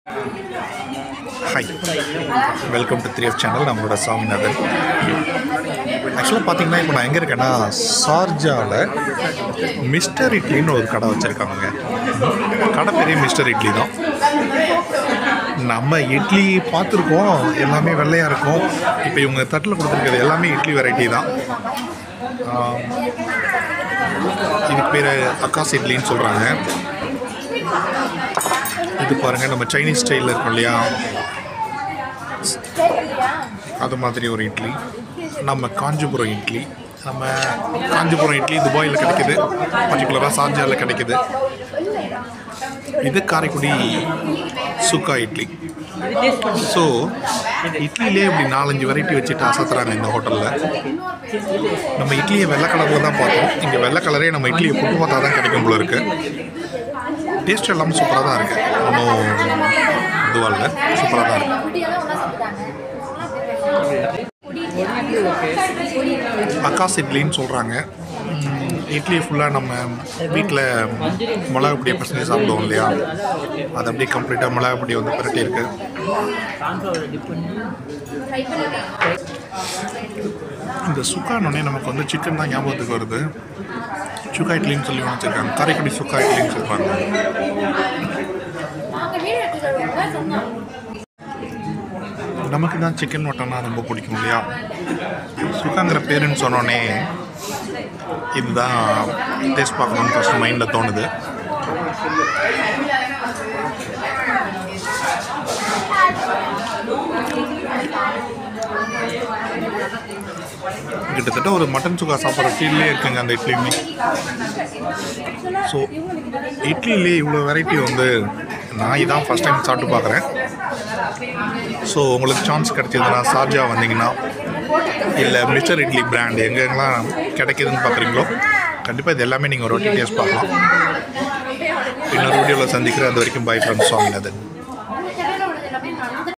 hi welcome to three F channel நம்மளோட சாமிநாதன் ஆக்சுவலாக பார்த்தீங்கன்னா இப்போ நான் எங்கே இருக்கேன்னா சார்ஜாவில் மிஸ்டர் இட்லின்னு ஒரு கடை வச்சுருக்காங்க கடை பெரிய மிஸ்டர் இட்லி தான் நம்ம இட்லி பார்த்துருக்கோம் எல்லாமே வெள்ளையாக இருக்கும் இப்போ இவங்க தட்டில் கொடுத்துருக்கிறது எல்லாமே இட்லி வெரைட்டி தான் ஆம், இதுக்கு பேர் அக்காஸ் இட்லின்னு சொல்கிறாங்க இது பாருங்கள் நம்ம சைனீஸ் ஸ்டைலில் இருக்கும் இல்லையா அது மாதிரி ஒரு இட்லி நம்ம காஞ்சிபுரம் இட்லி நம்ம காஞ்சிபுரம் இட்லி துபாயில் கிடைக்குது பர்டிகுலராக சார்ஜாவில் கிடைக்குது இது காரைக்குடி சுக்கா இட்லி ஸோ இட்லிலே இப்படி நாலஞ்சு வெரைட்டி வச்சுட்டு அசத்துறாங்க இந்த ஹோட்டலில் நம்ம இட்லியை வெள்ளை கலரில் தான் பார்த்தோம் இங்கே வெள்ளை கலரே நம்ம இட்லியை புட்டு பார்த்தா தான் கிடைக்கும் போல இருக்குது டேஸ்ட் எல்லாமே சூப்பராக தான் இருக்குது ஒன்றும் இதுவாக இல்லை சூப்பராக தான் இருக்குது அக்காஸ் இட்லின்னு சொல்கிறாங்க இட்லி ஃபுல்லாக நம்ம வீட்டில் மிளகா பொடியை பசங்க சாப்பிடுவோம் இல்லையா அது அப்படியே கம்ப்ளீட்டாக மிளகா பொடி வந்து பிரட்டி இருக்கு இந்த சுக்கானோடனே நமக்கு வந்து சிக்கன் தான் ஞாபகத்துக்கு வருது சுக்கா இட்லின்னு சொல்லி ஒன்று வச்சுருக்காங்க காரைக்குடி சுக்கா இட்லின்னு சொல்கிறாங்க நமக்கு தான் சிக்கன் மட்டன்னா ரொம்ப பிடிக்கும் இல்லையா சுக்காங்கிற பேருன்னு சொன்னோடனே இதுதான் டேஸ்ட் பார்க்கணும்னு ஃபஸ்ட்டு மைண்டில் தோணுது கிட்டத்தட்ட ஒரு மட்டன் சுக்கா சாப்பிட்ற ஃபீல்லே இருக்குங்க அந்த இட்லியுமே ஸோ இட்லிலே இவ்வளோ வெரைட்டி வந்து நான் இதான் ஃபஸ்ட் டைம் சாப்பிட்டு பார்க்குறேன் ஸோ உங்களுக்கு சான்ஸ் கிடைச்சதுன்னா சார்ஜா வந்தீங்கன்னா இல்லை மிஸ்டர் இட்லி பிராண்ட் எங்கெங்கெல்லாம் கிடைக்குதுன்னு பார்க்குறீங்களோ கண்டிப்பாக இது எல்லாமே நீங்கள் ஒரு வாட்டி டேஸ்ட் பார்க்கலாம் இன்னொரு வீடியோவில் சந்திக்கிறேன் அது வரைக்கும் பை ஃப்ரம் சுவாமிநாதன்